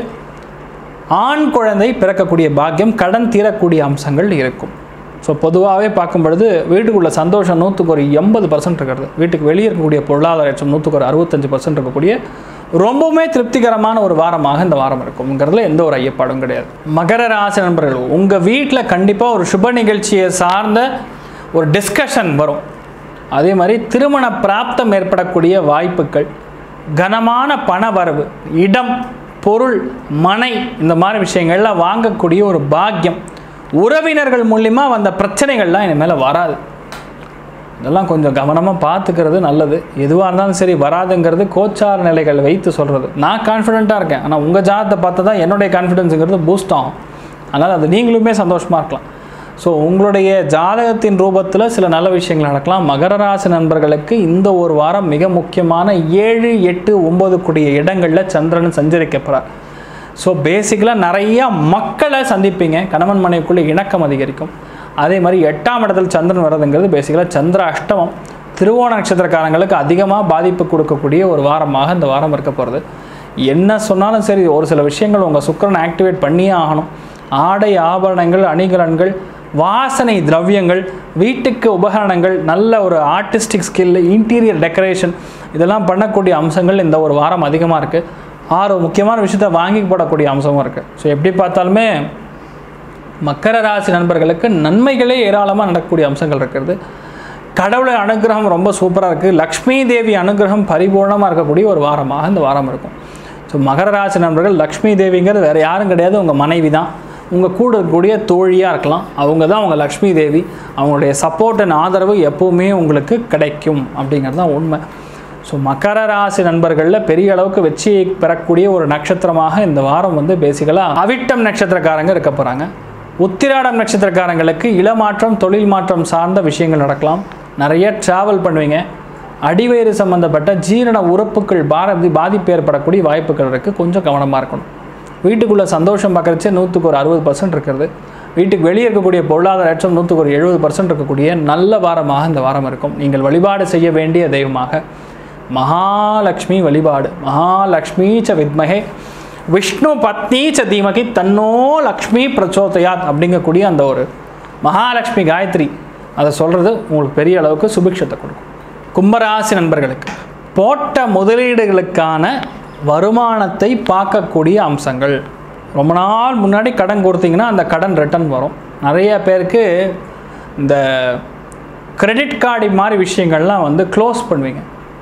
Speaker 1: ஆண் குழந்தை பிறக்கக்கூடிய பாக்கியம் கடன் தீரக்கூடிய அம்சங்கள் இருக்கும் ஸோ பொதுவாகவே பார்க்கும் பொழுது வீட்டுக்குள்ள சந்தோஷம் நூற்றுக்கு ஒரு எண்பது பர்சன்ட் இருக்கிறது வீட்டுக்கு வெளியே இருக்கக்கூடிய பொருளாதார ஏற்றம் நூற்றுக்கு ஒரு அறுபத்தஞ்சு பர்சன்ட் இருக்கக்கூடிய ரொம்பவுமே திருப்திகரமான ஒரு வாரமாக இந்த வாரம் இருக்கும்ங்கிறதுல எந்த ஒரு ஐயப்பாடும் கிடையாது மகர ராசி நண்பர்கள் உங்கள் வீட்டில் கண்டிப்பாக ஒரு சுப நிகழ்ச்சியை சார்ந்த ஒரு டிஸ்கஷன் வரும் அதே மாதிரி திருமண பிராப்தம் ஏற்படக்கூடிய வாய்ப்புகள் கனமான பண வரவு இடம் பொருள் மனை இந்த மாதிரி விஷயங்கள்லாம் வாங்கக்கூடிய ஒரு பாக்கியம் உறவினர்கள் மூலிமா வந்த பிரச்சனைகள்லாம் இனிமேல் வராது இதெல்லாம் கொஞ்சம் கவனமாக பார்த்துக்கிறது நல்லது எதுவாக இருந்தாலும் சரி வராதுங்கிறது கோச்சார நிலைகள் வைத்து சொல்கிறது நான் கான்ஃபிடென்ட்டாக இருக்கேன் ஆனால் உங்கள் ஜாதத்தை பார்த்து தான் என்னுடைய கான்ஃபிடென்ஸுங்கிறது பூஸ்ட் ஆகும் அதனால் அது நீங்களுமே சந்தோஷமாக இருக்கலாம் ஸோ உங்களுடைய ஜாதகத்தின் ரூபத்தில் சில நல்ல விஷயங்கள் நடக்கலாம் மகர ராசி நண்பர்களுக்கு இந்த ஒரு வாரம் மிக முக்கியமான ஏழு எட்டு ஒம்பது கூடிய இடங்களில் சந்திரன் சஞ்சரிக்கப்படுறார் ஸோ பேசிக்கலாக நிறைய மக்களை சந்திப்பீங்க கணவன் மனைவிக்குள்ளே இணக்கம் அதிகரிக்கும் அதே மாதிரி எட்டாம் இடத்தில் சந்திரன் வர்றதுங்கிறது பேசிக்கலாக சந்திர அஷ்டமம் திருவோண நட்சத்திரக்காரங்களுக்கு அதிகமாக பாதிப்பு கொடுக்கக்கூடிய ஒரு வாரமாக இந்த வாரம் இருக்க போகிறது என்ன சொன்னாலும் சரி ஒரு சில விஷயங்கள் உங்கள் சுக்கரன் ஆக்டிவேட் பண்ணியே ஆகணும் ஆடை ஆபரணங்கள் அணிகலன்கள் வாசனை திரவியங்கள் வீட்டுக்கு உபகரணங்கள் நல்ல ஒரு ஆர்டிஸ்டிக் ஸ்கில் இன்டீரியர் டெக்கரேஷன் இதெல்லாம் பண்ணக்கூடிய அம்சங்கள் இந்த ஒரு வாரம் அதிகமாக இருக்குது ஆறு முக்கியமான விஷயத்தை வாங்கி போடக்கூடிய அம்சமும் இருக்குது ஸோ எப்படி பார்த்தாலுமே மக்கர ராசி நண்பர்களுக்கு நன்மைகளே ஏராளமாக நடக்கக்கூடிய அம்சங்கள் இருக்கிறது கடவுளை அனுகிரகம் ரொம்ப சூப்பராக இருக்குது லக்ஷ்மி தேவி அனுகிரகம் பரிபூர்ணமாக இருக்கக்கூடிய ஒரு வாரமாக இந்த வாரம் இருக்கும் ஸோ மகர ராசி நண்பர்கள் லக்ஷ்மி தேவிங்கிறது வேறு யாரும் கிடையாது உங்கள் மனைவி தான் உங்கள் கூட இருக்கக்கூடிய தோழியாக இருக்கலாம் அவங்க தான் உங்கள் லக்ஷ்மி தேவி அவங்களுடைய சப்போர்ட் அண்ட் ஆதரவு எப்போவுமே உங்களுக்கு கிடைக்கும் அப்படிங்கிறது தான் உண்மை ஸோ மகர ராசி நண்பர்களில் பெரிய அளவுக்கு வெற்றியை பெறக்கூடிய ஒரு நட்சத்திரமாக இந்த வாரம் வந்து பேசிக்கலாக அவிட்டம் நட்சத்திரக்காரங்க இருக்க போகிறாங்க உத்திராடம் நட்சத்திரக்காரங்களுக்கு இளமாற்றம் தொழில் மாற்றம் சார்ந்த விஷயங்கள் நடக்கலாம் நிறைய ட்ராவல் பண்ணுவீங்க அடிவயிறு சம்பந்தப்பட்ட ஜீரண உறுப்புகள் பாரதி பாதிப்பு ஏற்படக்கூடிய வாய்ப்புகள் இருக்குது கொஞ்சம் கவனமாக இருக்கணும் வீட்டுக்குள்ளே சந்தோஷம் பார்க்குறச்சே நூற்றுக்கு ஒரு அறுபது பர்சன்ட் இருக்கிறது வீட்டுக்கு வெளியே இருக்கக்கூடிய பொருளாதார ஏற்றம் நூற்றுக்கு ஒரு எழுபது பர்சன்ட் இருக்கக்கூடிய நல்ல வாரமாக இந்த வாரம் இருக்கும் நீங்கள் வழிபாடு செய்ய வேண்டிய தெய்வமாக மகாலட்சுமி வழிபாடு மகாலட்சுமி ச வித்மகே விஷ்ணு பத்னி ச தீமகி தன்னோ லக்ஷ்மி பிரச்சோதயாத் அப்படிங்கக்கூடிய அந்த ஒரு மகாலட்சுமி காயத்ரி அதை சொல்கிறது உங்களுக்கு பெரிய அளவுக்கு சுபிக்ஷத்தை கொடுக்கும் கும்பராசி நண்பர்களுக்கு போட்ட முதலீடுகளுக்கான வருமானத்தை பார்க்கக்கூடிய அம்சங்கள் ரொம்ப நாள் முன்னாடி கடன் கொடுத்தீங்கன்னா அந்த கடன் ரிட்டர்ன் வரும் நிறைய பேருக்கு இந்த கிரெடிட் கார்டு மாதிரி விஷயங்கள்லாம் வந்து க்ளோஸ் பண்ணுவீங்க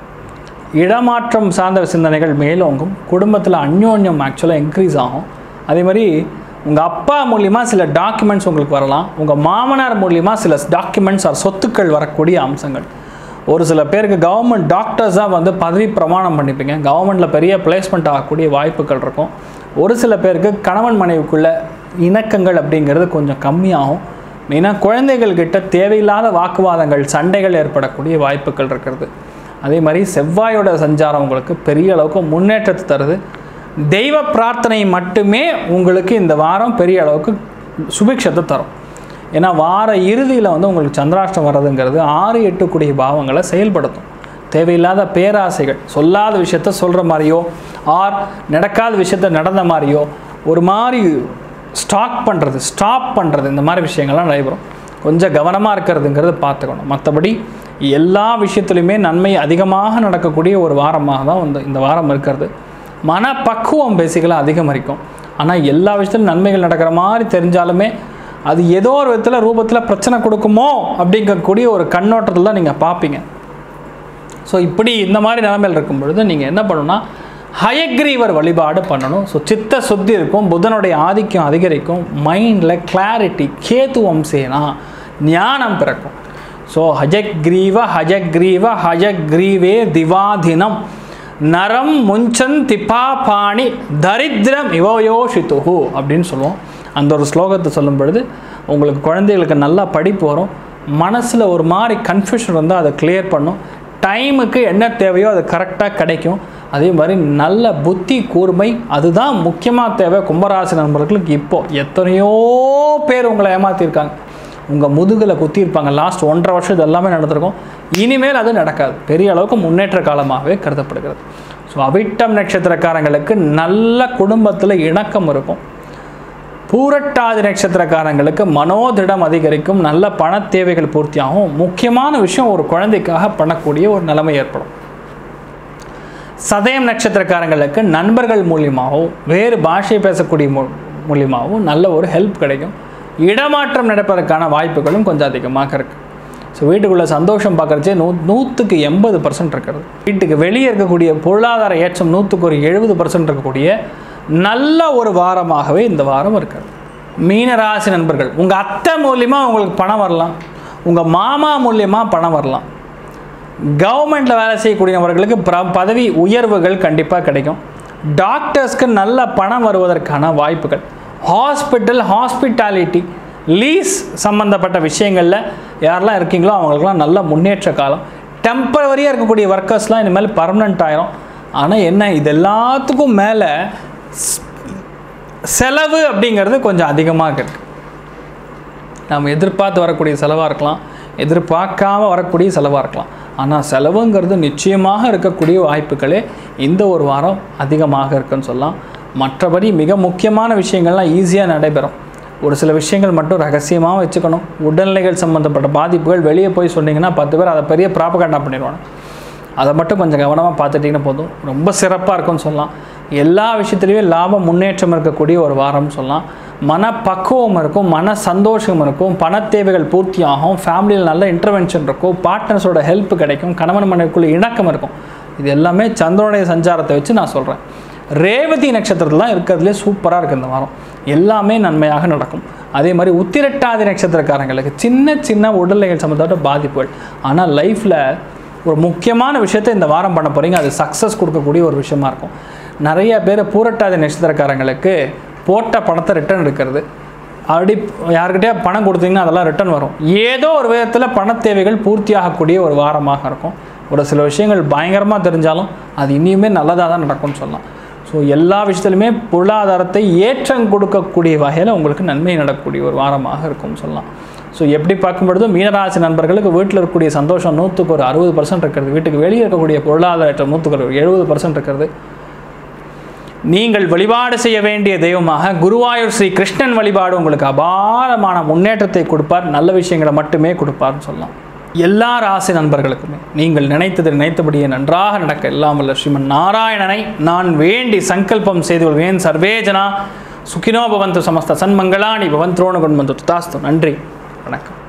Speaker 1: இடமாற்றம் சார்ந்த சிந்தனைகள் மேலோங்கும் குடும்பத்தில் அந்யோன்யம் ஆக்சுவலாக இன்க்ரீஸ் ஆகும் அதே மாதிரி உங்கள் அப்பா மூலிமா சில டாக்குமெண்ட்ஸ் உங்களுக்கு வரலாம் உங்கள் மாமனார் மூலிமா சில டாக்குமெண்ட்ஸ் ஆர் சொத்துக்கள் வரக்கூடிய அம்சங்கள் ஒரு சில பேருக்கு கவர்மெண்ட் டாக்டர்ஸாக வந்து பதவி பிரமாணம் பண்ணிப்பீங்க கவர்மெண்ட்டில் பெரிய பிளேஸ்மெண்ட் ஆகக்கூடிய வாய்ப்புகள் இருக்கும் ஒரு சில பேருக்கு கணவன் மனைவிக்குள்ள இணக்கங்கள் அப்படிங்கிறது கொஞ்சம் கம்மியாகும் மெயினாக குழந்தைகள்கிட்ட தேவையில்லாத வாக்குவாதங்கள் சண்டைகள் ஏற்படக்கூடிய வாய்ப்புகள் இருக்கிறது அதே மாதிரி செவ்வாயோட சஞ்சாரம் உங்களுக்கு பெரிய அளவுக்கு முன்னேற்றத்தை தருது தெய்வ பிரார்த்தனை மட்டுமே உங்களுக்கு இந்த வாரம் பெரிய அளவுக்கு சுபிக்ஷத்தை தரும் ஏன்னா வார இறுதியில் வந்து உங்களுக்கு சந்திராஷ்டம் வர்றதுங்கிறது ஆறு எட்டு கூடிய பாவங்களை செயல்படுத்தும் தேவையில்லாத பேராசைகள் சொல்லாத விஷயத்த சொல்கிற மாதிரியோ ஆர் நடக்காத விஷயத்த நடந்த மாதிரியோ ஒரு மாதிரி ஸ்டாக் பண்ணுறது ஸ்டாப் பண்ணுறது இந்த மாதிரி விஷயங்கள்லாம் நடைபெறும் கொஞ்சம் கவனமாக இருக்கிறதுங்கிறத பார்த்துக்கணும் மற்றபடி எல்லா விஷயத்துலையுமே நன்மை அதிகமாக நடக்கக்கூடிய ஒரு வாரமாக தான் வந்து இந்த வாரம் இருக்கிறது மனப்பக்குவம் பேசிக்கலாக அதிகமரிக்கும் ஆனால் எல்லா விஷயத்துலையும் நன்மைகள் நடக்கிற மாதிரி தெரிஞ்சாலுமே அது ஏதோ ஒரு விதத்தில் ரூபத்தில் பிரச்சனை கொடுக்குமோ அப்படிங்கக்கூடிய ஒரு கண்ணோட்டத்தில் தான் நீங்கள் பார்ப்பீங்க ஸோ இப்படி இந்த மாதிரி நிலைமையில் இருக்கும் பொழுது நீங்கள் என்ன பண்ணணும்னா ஹயக்ரீவர் வழிபாடு பண்ணணும் ஸோ சித்த சுத்தி இருக்கும் புதனுடைய ஆதிக்கம் அதிகரிக்கும் மைண்டில் கிளாரிட்டி கேத்துவம் செய்யலாம் ஞானம் பிறக்கும் ஸோ ஹஜக்ரீவ ஹஜக்ரீவ ஹஜக்ரீவே திவாதினம் நரம் முஞ்சன் திப்பா பாணி தரித்திரம் இவயோஷித்துஹு அப்படின்னு சொல்லுவோம் அந்த ஒரு ஸ்லோகத்தை சொல்லும் பொழுது உங்களுக்கு குழந்தைகளுக்கு நல்லா படிப்பு வரும் மனசில் ஒரு மாதிரி கன்ஃபியூஷன் வந்து அதை கிளியர் பண்ணும் டைமுக்கு என்ன தேவையோ அது கரெக்டாக கிடைக்கும் அதே மாதிரி நல்ல புத்தி கூர்மை அதுதான் முக்கியமாக தேவை கும்பராசி நண்பர்களுக்கு இப்போது எத்தனையோ பேர் உங்களை ஏமாற்றிருக்காங்க உங்கள் முதுகில் குத்தியிருப்பாங்க லாஸ்ட் ஒன்றரை வருஷம் இது எல்லாமே நடந்திருக்கும் இனிமேல் அது நடக்காது பெரிய அளவுக்கு முன்னேற்ற காலமாகவே கருதப்படுகிறது ஸோ அவிட்டம் நட்சத்திரக்காரங்களுக்கு நல்ல குடும்பத்தில் இணக்கம் இருக்கும் பூரட்டாதி நட்சத்திரக்காரங்களுக்கு மனோதிடம் அதிகரிக்கும் நல்ல பண தேவைகள் பூர்த்தியாகும் முக்கியமான விஷயம் ஒரு குழந்தைக்காக பண்ணக்கூடிய ஒரு நிலைமை ஏற்படும் சதயம் நட்சத்திரக்காரங்களுக்கு நண்பர்கள் மூலியமாகவும் வேறு பாஷை பேசக்கூடிய மூ மூலியமாகவும் நல்ல ஒரு ஹெல்ப் கிடைக்கும் இடமாற்றம் நடப்பதற்கான வாய்ப்புகளும் கொஞ்சம் அதிகமாக இருக்குது ஸோ வீட்டுக்குள்ளே சந்தோஷம் பார்க்குறச்சே நூ நூற்றுக்கு எண்பது பர்சன்ட் இருக்கிறது வீட்டுக்கு வெளியே இருக்கக்கூடிய பொருளாதார ஏற்றம் நூற்றுக்கு ஒரு எழுபது பர்சன்ட் இருக்கக்கூடிய நல்ல ஒரு வாரமாகவே இந்த வாரம் இருக்கிறது மீனராசி நண்பர்கள் உங்கள் அத்தை மூலியமாக உங்களுக்கு பணம் வரலாம் உங்கள் மாமா மூலியமாக பணம் வரலாம் கவர்மெண்ட்டில் வேலை செய்யக்கூடியவர்களுக்கு பிர பதவி உயர்வுகள் கண்டிப்பாக கிடைக்கும் டாக்டர்ஸ்க்கு நல்ல பணம் வருவதற்கான வாய்ப்புகள் ஹாஸ்பிட்டல் ஹாஸ்பிட்டாலிட்டி லீஸ் சம்மந்தப்பட்ட விஷயங்களில் யாரெல்லாம் இருக்கீங்களோ அவங்களுக்குலாம் நல்ல முன்னேற்ற காலம் டெம்பரவரியாக இருக்கக்கூடிய ஒர்க்கர்ஸ்லாம் இனிமேல் பர்மனெண்ட் ஆயிரும் ஆனால் என்ன இது எல்லாத்துக்கும் மேலே செலவு அப்படிங்கிறது கொஞ்சம் அதிகமாக இருக்குது நம்ம எதிர்பார்த்து வரக்கூடிய செலவாக இருக்கலாம் எதிர்பார்க்காம வரக்கூடிய செலவாக இருக்கலாம் ஆனால் செலவுங்கிறது நிச்சயமாக இருக்கக்கூடிய வாய்ப்புகளே இந்த ஒரு வாரம் அதிகமாக இருக்குன்னு சொல்லலாம் மற்றபடி மிக முக்கியமான விஷயங்கள்லாம் ஈஸியாக நடைபெறும் ஒரு சில விஷயங்கள் மட்டும் ரகசியமாக வச்சுக்கணும் உடல்நிலைகள் சம்மந்தப்பட்ட பாதிப்புகள் வெளியே போய் சொன்னீங்கன்னா பத்து பேர் அதை பெரிய ப்ராப்பகண்டா பண்ணிடுவாங்க அதை மட்டும் கொஞ்சம் கவனமாக பார்த்துட்டிங்கன்னா போதும் ரொம்ப சிறப்பாக இருக்கும்னு சொல்லலாம் எல்லா விஷயத்துலேயும் லாப முன்னேற்றம் இருக்கக்கூடிய ஒரு வாரம்னு சொல்லலாம் மனப்பக்குவம் இருக்கும் மன சந்தோஷம் இருக்கும் பண தேவைகள் பூர்த்தியாகும் ஃபேமிலியில் நல்ல இன்டர்வென்ஷன் இருக்கும் பார்ட்னர்ஸோட ஹெல்ப் கிடைக்கும் கணவன் மனைவிக்குள்ள இணக்கம் இருக்கும் இது எல்லாமே சந்திரனுடைய சஞ்சாரத்தை வச்சு நான் சொல்கிறேன் ரேவதி நட்சத்திரத்துலாம் இருக்கிறதுலே சூப்பராக இருக்குது இந்த வாரம் எல்லாமே நன்மையாக நடக்கும் அதே மாதிரி உத்திரட்டாதி நட்சத்திரக்காரங்களுக்கு சின்ன சின்ன உடல்நிலைகள் சம்மந்தப்பட்ட பாதிப்புகள் ஆனால் லைஃப்பில் ஒரு முக்கியமான விஷயத்தை இந்த வாரம் பண்ண போகிறீங்க அது சக்ஸஸ் கொடுக்கக்கூடிய ஒரு விஷயமா இருக்கும் நிறைய பேர் பூரட்டாதி நட்சத்திரக்காரங்களுக்கு போட்ட பணத்தை ரிட்டர்ன் எடுக்கிறது அப்படி யாருக்கிட்டே பணம் கொடுத்தீங்கன்னா அதெல்லாம் ரிட்டர்ன் வரும் ஏதோ ஒரு விதத்தில் பண தேவைகள் பூர்த்தியாகக்கூடிய ஒரு வாரமாக இருக்கும் ஒரு சில விஷயங்கள் பயங்கரமாக தெரிஞ்சாலும் அது இனியுமே நல்லதாக தான் நடக்கும்னு சொல்லலாம் ஸோ எல்லா விஷயத்துலையுமே பொருளாதாரத்தை ஏற்றம் கொடுக்கக்கூடிய வகையில் உங்களுக்கு நன்மை நடக்கக்கூடிய ஒரு வாரமாக இருக்கும்னு சொல்லலாம் ஸோ எப்படி பார்க்கும் பொழுது மீனராசி நண்பர்களுக்கு வீட்டில் இருக்கக்கூடிய சந்தோஷம் நூற்றுக்கு ஒரு அறுபது பர்சன்ட் இருக்கிறது வீட்டுக்கு வெளியே இருக்கக்கூடிய பொருளாதார நூற்றுக்கு ஒரு எழுபது பர்சன்ட் இருக்கிறது நீங்கள் வழிபாடு செய்ய வேண்டிய தெய்வமாக குருவாயூர் ஸ்ரீ கிருஷ்ணன் வழிபாடு உங்களுக்கு அபாரமான முன்னேற்றத்தை கொடுப்பார் நல்ல விஷயங்களை மட்டுமே கொடுப்பார்னு சொல்லலாம் எல்லா ராசி நண்பர்களுக்குமே நீங்கள் நினைத்தது நினைத்தபடியே நன்றாக நடக்க எல்லாம் வல்ல ஸ்ரீமன் நாராயணனை நான் வேண்டி சங்கல்பம் செய்து கொள்வேன் சர்வேஜனா சுகினோ பவந்து சமஸ்த சன்மங்களாணி பவந்த்ரோணு கொண்டு வந்து தாஸ்து நன்றி வணக்கம்